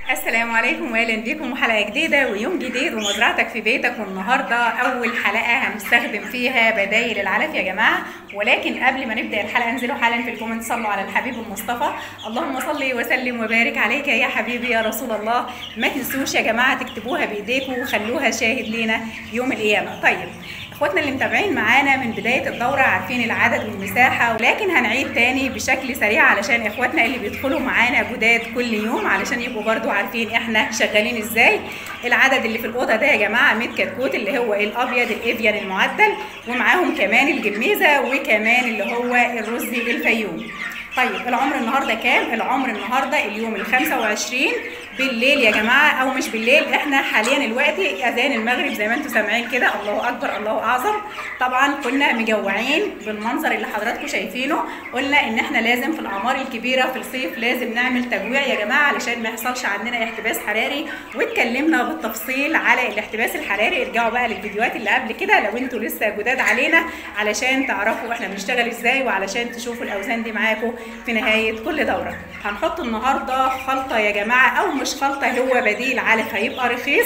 السلام عليكم واهلا بيكم وحلقه جديده ويوم جديد ومزرعتك في بيتك والنهارده اول حلقه هنستخدم فيها بدايل العلف يا جماعه ولكن قبل ما نبدا الحلقه انزلوا حالا في الكومنت صلوا على الحبيب المصطفى اللهم صل وسلم وبارك عليك يا حبيبي يا رسول الله ما تنسوش يا جماعه تكتبوها بايديكم وخلوها شاهد لينا يوم القيامه طيب اخواتنا اللي متابعين معانا من بدايه الدوره عارفين العدد والمساحه ولكن هنعيد تاني بشكل سريع علشان اخواتنا اللي بيدخلوا معانا جداد كل يوم علشان يبقوا برضو عارفين احنا شغالين ازاي العدد اللي في الاوضه ده يا جماعه 100 كتكوت اللي هو الابيض الافيان المعدل ومعاهم كمان الجميزه وكمان اللي هو الرزي الفيوم طيب العمر النهارده كام؟ العمر النهارده اليوم ال 25 بالليل يا جماعه او مش بالليل احنا حاليا دلوقتي اذان المغرب زي ما انتم سامعين كده الله اكبر الله اعظم طبعا كنا مجوعين بالمنظر اللي حضراتكم شايفينه قلنا ان احنا لازم في الاعمار الكبيره في الصيف لازم نعمل تجويع يا جماعه علشان ما يحصلش عندنا احتباس حراري واتكلمنا بالتفصيل على الاحتباس الحراري ارجعوا بقى للفيديوهات اللي قبل كده لو انتوا لسه جداد علينا علشان تعرفوا احنا بنشتغل ازاي وعلشان تشوفوا الاوزان دي معاكم في نهايه كل دوره هنحط النهارده خلطه يا جماعه او مش خلطه هو بديل علف هيبقى رخيص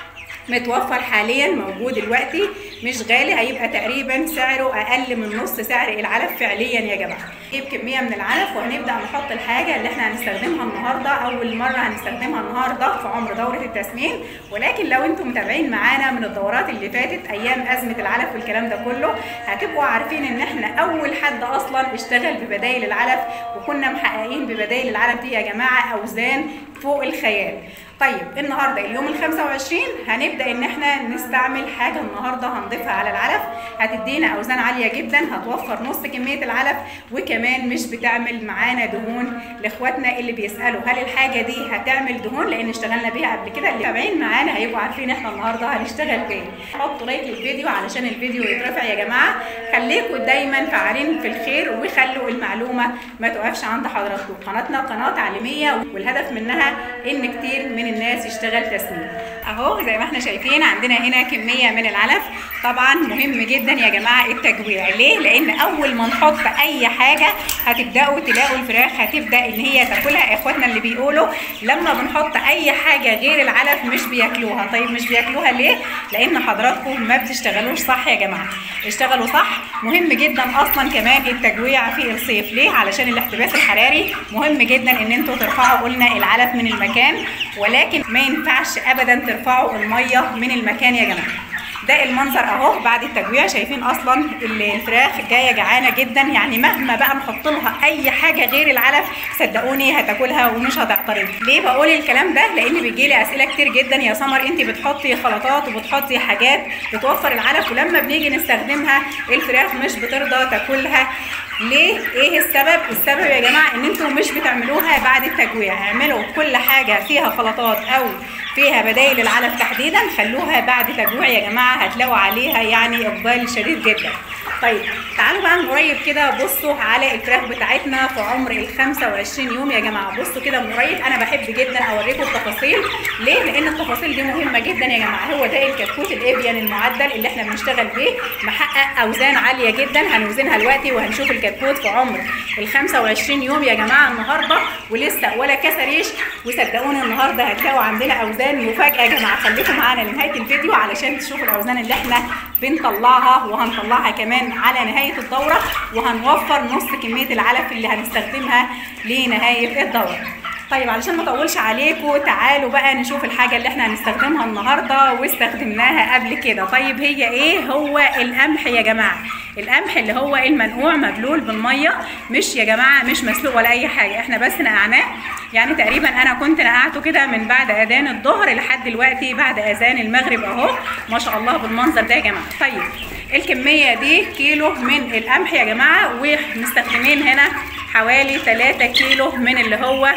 متوفر حاليا موجود دلوقتي مش غالي هيبقى تقريبا سعره اقل من نص سعر العلف فعليا يا جماعه نجيب كميه من العلف وهنبدا نحط الحاجه اللي احنا هنستخدمها النهارده اول مره هنستخدمها النهارده في عمر دوره التسمين ولكن لو انتم متابعين معانا من الدورات اللي فاتت ايام ازمه العلف والكلام ده كله هتبقوا عارفين ان احنا اول حد اصلا اشتغل ببدايل العلف وكنا محققين ببدايل العلف دي يا جماعه اوزان فوق الخيال طيب النهارده اليوم ال 25 هنبدا ان احنا نستعمل حاجه النهارده هنضيفها على العلف هتدينا اوزان عاليه جدا هتوفر نص كميه العلف وكمان مش بتعمل معانا دهون لاخواتنا اللي بيسالوا هل الحاجه دي هتعمل دهون لان اشتغلنا بيها قبل كده اللي تابعين معانا هيبقوا عارفين احنا النهارده هنشتغل بايه حطوا لايك للفيديو علشان الفيديو يترفع يا جماعه خليكم دايما فعالين في الخير وخلوا المعلومه ما توقفش عند حضراتكم قناتنا قناه تعليميه والهدف منها ان كتير من الناس يشتغل تسمين اهو زي ما احنا شايفين عندنا هنا كميه من العلف طبعا مهم جدا يا جماعه التجويع ليه لان اول ما نحط اي حاجه هتبداوا تلاقوا الفراخ هتبدا ان هي تاكلها اخواتنا اللي بيقولوا لما بنحط اي حاجه غير العلف مش بياكلوها طيب مش بياكلوها ليه لان حضراتكم ما بتشتغلوش صح يا جماعه اشتغلوا صح مهم جدا اصلا كمان التجويع في الصيف ليه علشان الاحتباس الحراري مهم جدا ان انتوا ترفعوا قلنا العلف من المكان ولكن ما ينفعش ابدا ترفعوا الميه من المكان يا جماعه ده المنظر اهو بعد التجويع شايفين اصلا الفراخ جايه جعانه جدا يعني مهما بقى نحط لها اي حاجه غير العلف صدقوني هتاكلها ومش هتعترض ليه بقول الكلام ده لان بيجي لي اسئله كتير جدا يا سمر انت بتحطي خلطات وبتحطي حاجات بتوفر العلف ولما بنيجي نستخدمها الفراخ مش بترضى تاكلها ليه ايه السبب السبب يا جماعه ان انتوا مش بتعملوها بعد التجويع اعملوا كل حاجه فيها خلطات او فيها بدايل العلف تحديدا خلوها بعد تجويع يا جماعه هتلاقوا عليها يعني اقبال شديد جدا طيب تعالوا بقى من قريب كده بصوا على الفراخ بتاعتنا في عمر ال 25 يوم يا جماعه بصوا كده من قريب انا بحب جدا اوريكم التفاصيل ليه لان التفاصيل دي مهمه جدا يا جماعه هو ده الكتكوت الابيان المعدل اللي احنا بنشتغل بيه محقق اوزان عاليه جدا هنوزنها دلوقتي وهنشوف الكتكوت في عمر ال 25 يوم يا جماعه النهارده ولسه ولا كسريش وصدقوني النهارده هتلاقوا عندنا اوزان مفاجاه يا جماعه خليكم معانا لنهايه الفيديو علشان تشوفوا الاوزان اللي احنا بنطلعها وهنطلعها كمان على نهايه الدوره وهنوفر نص كميه العلف اللي هنستخدمها لنهايه الدوره طيب علشان ما اطولش عليكم تعالوا بقى نشوف الحاجه اللي احنا هنستخدمها النهارده واستخدمناها قبل كده طيب هي ايه هو القمح يا جماعه القمح اللي هو المنقوع مبلول بالميه مش يا جماعه مش مسلوق ولا اي حاجه احنا بس نقعناه يعني تقريبا انا كنت نقعته كده من بعد اذان الظهر لحد دلوقتي بعد اذان المغرب اهو ما شاء الله بالمنظر ده يا جماعه طيب الكميه دي كيلو من القمح يا جماعه ومستخدمين هنا حوالي 3 كيلو من اللي هو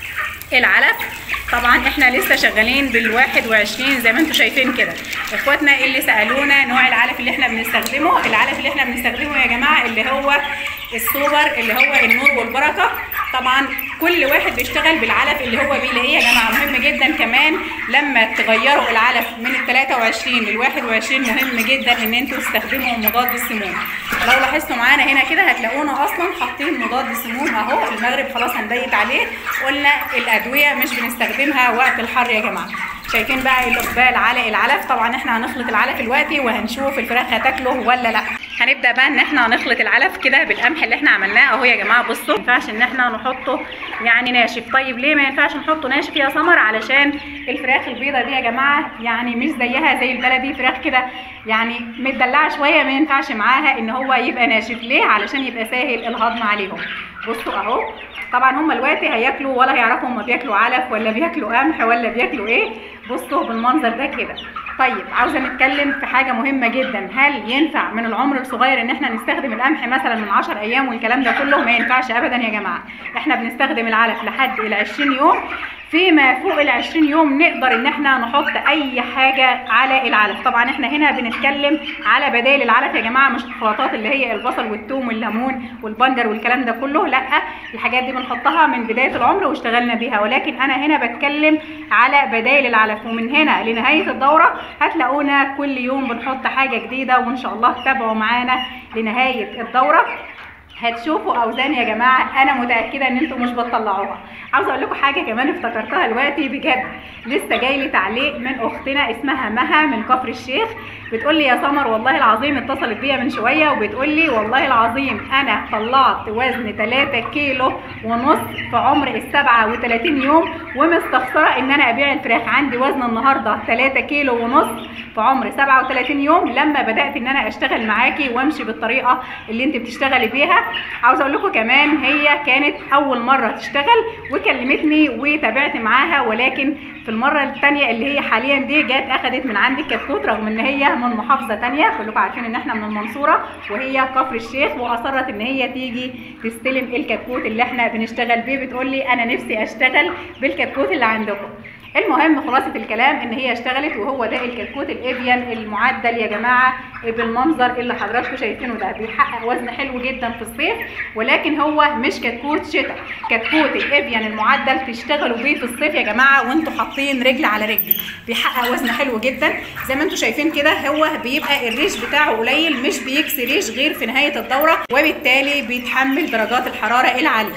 العلف طبعا احنا لسه شغالين بال 21 زي ما انتم شايفين كده اخواتنا اللي سالونا نوع العلف اللي احنا بنستخدمه العلف اللي احنا بنستخدمه يا جماعه اللي هو السوبر اللي هو النور والبركه طبعا كل واحد بيشتغل بالعلف اللي هو بيلاقيه يا جماعه مهم جدا كمان لما تغيروا العلف من ال 23 لل 21 مهم جدا ان انتوا تستخدموا مضاد السموم لو لاحظتوا معانا هنا كده هتلاقونا اصلا حاطين مضاد سموم اهو المغرب خلاص هنبيت عليه قلنا الادويه مش بنستخدمها وقت الحر يا جماعه شايفين بقى الاقبال على العلف طبعا احنا هنخلط العلف دلوقتي وهنشوف الفراخ هتاكله ولا لا هنبدا بقى ان احنا هنخلط العلف كده بالقمح اللي احنا عملناه اهو يا جماعه بصوا ما ينفعش ان احنا نحطه يعني ناشف طيب ليه ما ينفعش نحطه ناشف يا سمر علشان الفراخ البيضه دي يا جماعه يعني مش زيها زي البلدي فراخ كده يعني متدلعه شويه ما ينفعش معاها ان هو يبقى ناشف ليه علشان يبقى سهل الهضم عليهم بصوا اهو طبعا هم دلوقتي هياكلوا ولا هيعرفوا هم بياكلوا علف ولا بياكلوا قمح ولا بياكلوا ايه بصوا بالمنظر ده كده طيب عاوزه نتكلم في حاجه مهمه جدا هل ينفع من العمر الصغير ان احنا نستخدم القمح مثلا من 10 ايام والكلام ده كله ما ينفعش ابدا يا جماعه احنا بنستخدم العلف لحد ال 20 يوم فيما فوق ال 20 يوم نقدر ان احنا نحط اي حاجه على العلف طبعا احنا هنا بنتكلم على بدائل العلف يا جماعه مش الخلطات اللي هي البصل والثوم والليمون والبنجر والكلام ده كله لا الحاجات دي بنحطها من بدايه العمر واشتغلنا بيها ولكن انا هنا بتكلم على بدائل العلف ومن هنا لنهايه الدوره هتلاقونا كل يوم بنحط حاجه جديده وان شاء الله تتابعوا معانا لنهايه الدوره هتشوفوا اوزان يا جماعه انا متاكده ان انتوا مش بتطلعوها عاوزه اقول لكم حاجه كمان افتكرتها دلوقتي بجد لسه جاي لي تعليق من اختنا اسمها مها من كفر الشيخ بتقول لي يا سمر والله العظيم اتصلت بيا من شويه وبتقول لي والله العظيم انا طلعت وزن 3 كيلو ونص في عمر ال 37 يوم ومستخسره ان انا ابيع الفراخ عندي وزن النهارده 3 كيلو ونص في عمر 37 يوم لما بدات ان انا اشتغل معاكي وامشي بالطريقه اللي انت بتشتغلي بيها عاوزه اقول لكم كمان هي كانت اول مره تشتغل وكلمتني وتابعت معاها ولكن في المره الثانيه اللي هي حاليا دي جت اخذت من عندي كتكوت رغم ان هي من محافظه ثانيه كلكم عارفين ان احنا من المنصوره وهي كفر الشيخ واصرت ان هي تيجي تستلم الكتكوت اللي احنا بنشتغل بيه بتقول لي انا نفسي اشتغل بالكتكوت اللي عندكم المهم خلاصة الكلام ان هي اشتغلت وهو ده الكتكوت الابيان المعدل يا جماعة بالمنظر اللي حضراتكم شايفينه ده بيحقق وزن حلو جدا في الصيف ولكن هو مش كتكوت شتاء كتكوت الابيان المعدل تشتغلوا بيه في الصيف يا جماعة وانتوا حاطين رجل على رجل بيحقق وزن حلو جدا زي ما انتوا شايفين كده هو بيبقى الريش بتاعه قليل مش بيكسي ريش غير في نهاية الدورة وبالتالي بيتحمل درجات الحرارة العالية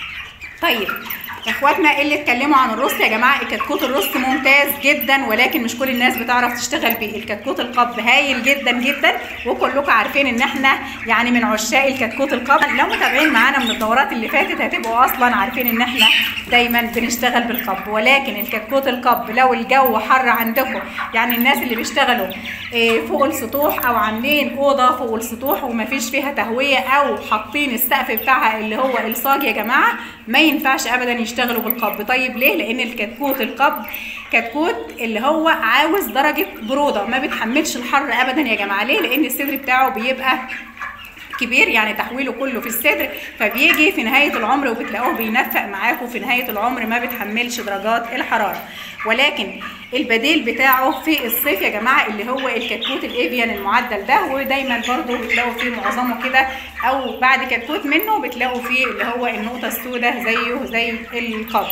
طيب اخواتنا اللي اتكلموا عن الرص يا جماعه الكتكوت الرص ممتاز جدا ولكن مش كل الناس بتعرف تشتغل بيه الكتكوت القب هايل جدا جدا وكلكم عارفين ان احنا يعني من عشاق الكتكوت القب لو متابعين معانا من الدورات اللي فاتت هتبقوا اصلا عارفين ان احنا دايما بنشتغل بالقب ولكن الكتكوت القب لو الجو حر عندكم يعني الناس اللي بيشتغلوا فوق السطوح او عاملين اوضه فوق السطوح ومفيش فيها تهويه او حاطين السقف بتاعها اللي هو الصاج يا جماعه ما ينفعش ابدا يشتغلوا بالقب طيب ليه لان الكتكوت القب كتكوت اللي هو عاوز درجه بروده ما بتحملش الحر ابدا يا جماعه ليه لان الصدر بتاعه بيبقى كبير يعني تحويله كله في الصدر فبيجي في نهايه العمر وبتلاقوه بينفق معاكم في نهايه العمر ما بتحملش درجات الحراره ولكن البديل بتاعه في الصيف يا جماعه اللي هو الكتكوت الافيان المعدل ده ودايما برضو بتلاقوا فيه معظمه كده او بعد كتكوت منه بتلاقوا فيه اللي هو النقطه السوداء زيه زي القبر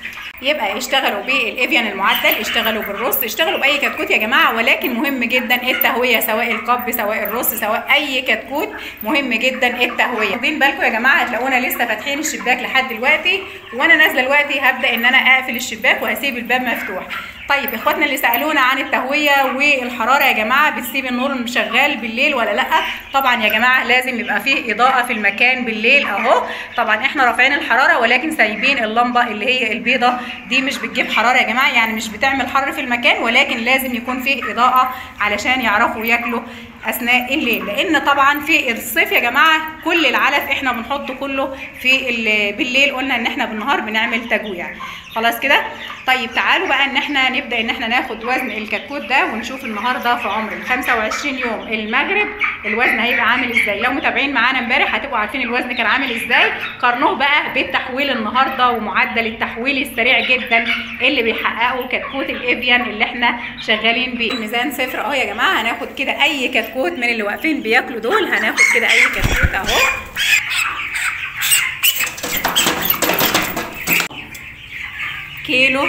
يبقى اشتغلوا بالافيان المعدل اشتغلوا بالرص اشتغلوا باي كتكوت يا جماعه ولكن مهم جدا التهويه سواء القب سواء الرص سواء اي كتكوت مهم جدا التهويه واخدين بالكم يا جماعه هتلاقونا لسه فاتحين الشباك لحد دلوقتي وانا نازله دلوقتي هبدا ان انا اقفل الشباك وهسيب الباب مفتوح طيب اخواتنا اللي سالونا عن التهويه والحراره يا جماعه بتسيب النور شغال بالليل ولا لا طبعا يا جماعه لازم يبقى فيه اضاءه في المكان بالليل اهو طبعا احنا رافعين الحراره ولكن سايبين اللمبه اللي هي البيضه دي مش بتجيب حراره يا جماعه يعني مش بتعمل حر في المكان ولكن لازم يكون فيه اضاءه علشان يعرفوا ياكلوا اثناء الليل لان طبعا في الصيف يا جماعه كل العلف احنا بنحطه كله في بالليل قلنا ان احنا بالنهار بنعمل تجويع خلاص كده طيب تعالوا بقى ان احنا نبدا ان احنا ناخد وزن الكتكوت ده ونشوف النهارده في عمر ال 25 يوم المغرب الوزن هيبقى عامل ازاي لو متابعين معانا امبارح هتبقوا عارفين الوزن كان عامل ازاي قارنوه بقى بالتحويل النهارده ومعدل التحويل السريع جدا اللي بيحققه كتكوت الافيان اللي احنا شغالين بيه الميزان صفر اهو يا جماعه هناخد كده اي كتكوت من اللي واقفين بياكلوا دول هناخد كده اي كتكوت اهو كيلو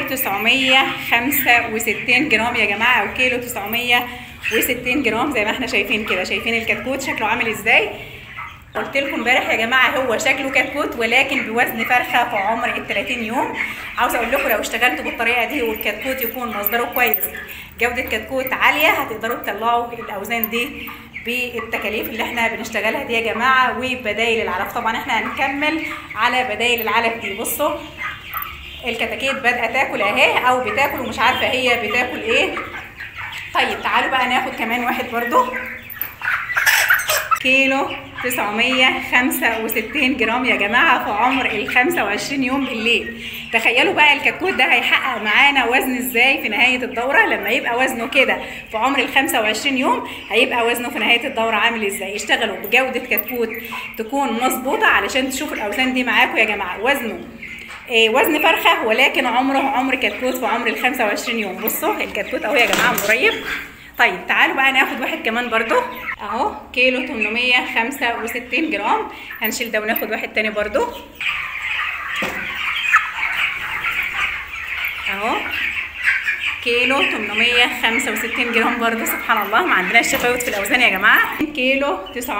965 جرام يا جماعه او كيلو 960 جرام زي ما احنا شايفين كده شايفين الكتكوت شكله عامل ازاي قلت لكم امبارح يا جماعه هو شكله كتكوت ولكن بوزن فرخه في عمر ال 30 يوم عاوزه اقول لكم لو اشتغلتوا بالطريقه دي والكتكوت يكون مصدره كويس جوده كتكوت عاليه هتقدروا تطلعوا الاوزان دي بالتكاليف اللي احنا بنشتغلها دي يا جماعه وبدايل العلف طبعا احنا هنكمل على بدايل العلف دي بصوا الكتاكيت بادئه تاكل اهي او بتاكل ومش عارفه هي بتاكل ايه طيب تعالوا بقى ناخد كمان واحد برضو كيلو 965 جرام يا جماعه في عمر ال 25 يوم بالليل تخيلوا بقى الكتكوت ده هيحقق معانا وزن ازاي في نهايه الدوره لما يبقى وزنه كده في عمر ال 25 يوم هيبقى وزنه في نهايه الدوره عامل ازاي اشتغلوا بجوده كتكوت تكون مظبوطه علشان تشوفوا الاوزان دي معاكم يا جماعه وزنه إيه وزن فرخه ولكن عمره عمر كتكوت في عمر ال 25 يوم بصوا الكتكوت اهو يا جماعه من قريب طيب تعالوا بقى ناخد واحد كمان برضو اهو كيلو 865 جرام هنشيل ده وناخد واحد تاني برضو اهو كيلو 865 جرام برضه سبحان الله ما عندناش تفاوت في الاوزان يا جماعه كيلو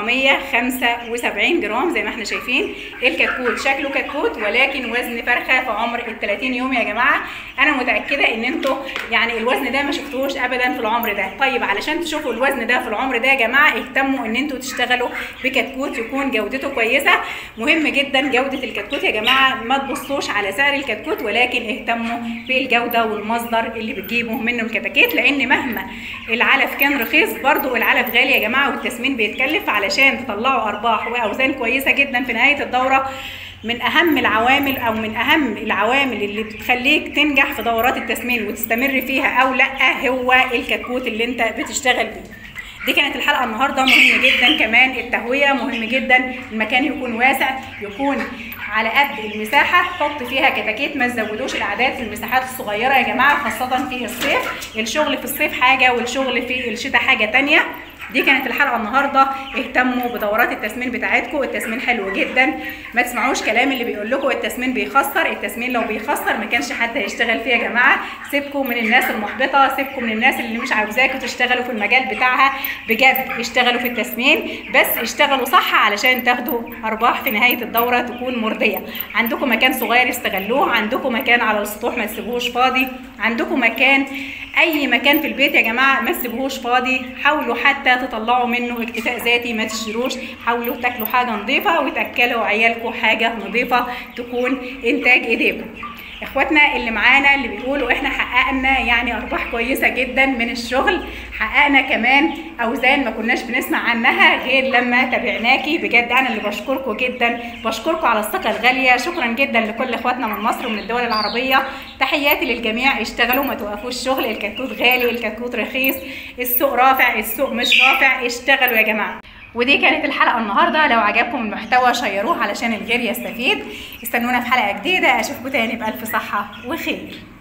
975 جرام زي ما احنا شايفين الكتكوت شكله كتكوت ولكن وزن فرخه في عمر ال 30 يوم يا جماعه انا متاكده ان انتوا يعني الوزن ده ما شفتوهوش ابدا في العمر ده طيب علشان تشوفوا الوزن ده في العمر ده يا جماعه اهتموا ان انتوا تشتغلوا بكتكوت يكون جودته كويسه مهم جدا جوده الكتكوت يا جماعه ما تبصوش على سعر الكتكوت ولكن اهتموا بالجوده والمصدر اللي بتجيب تجيبوا منه الكتاكيت لان مهما العلف كان رخيص برضو العلف غالي يا جماعه والتسمين بيتكلف علشان تطلعوا ارباح واوزان كويسه جدا في نهايه الدوره من اهم العوامل او من اهم العوامل اللي بتخليك تنجح في دورات التسمين وتستمر فيها او لا هو الكتكوت اللي انت بتشتغل بيه دي كانت الحلقه النهارده مهم جدا كمان التهويه مهم جدا المكان يكون واسع يكون على قد المساحه حط فيها كتاكيت ما تزودوش الاعداد في المساحات الصغيره يا جماعه خاصه في الصيف الشغل في الصيف حاجه والشغل في الشتاء حاجه تانية دي كانت الحلقه النهارده اهتموا بدورات التسمين بتاعتكم التسمين حلو جدا ما تسمعوش كلام اللي بيقول لكم التسمين بيخسر التسمين لو بيخسر ما كانش حد هيشتغل فيه يا جماعه سيبكم من الناس المحبطه سيبكم من الناس اللي مش عاوزاكم تشتغلوا في المجال بتاعها بجد اشتغلوا في التسمين بس اشتغلوا صح علشان تاخدوا ارباح في نهايه الدوره تكون مرضيه عندكم مكان صغير استغلوه عندكم مكان على السطوح ما تسيبوهوش فاضي عندكم مكان اي مكان في البيت يا جماعه ما تسيبوهوش فاضي حاولوا حتى تطلعوا منه اكتفاء ذاتي ما تشتروش حاولوا تاكلوا حاجه نظيفه وتاكلوا عيالكم حاجه نظيفه تكون انتاج ايديكم اخواتنا اللي معانا اللي بيقولوا احنا حققنا يعني ارباح كويسه جدا من الشغل حققنا كمان اوزان ما كناش بنسمع عنها غير لما تابعناكي بجد انا اللي بشكركم جدا بشكركم على الثقه الغاليه شكرا جدا لكل اخواتنا من مصر ومن الدول العربيه تحياتي للجميع اشتغلوا ما توقفوش شغل الكتكوت غالي الكتكوت رخيص السوق رافع السوق مش رافع اشتغلوا يا جماعه ودي كانت الحلقه النهارده لو عجبكم المحتوى شيروه علشان الغير يستفيد استنونا في حلقه جديده اشوفكم تاني بالف صحه وخير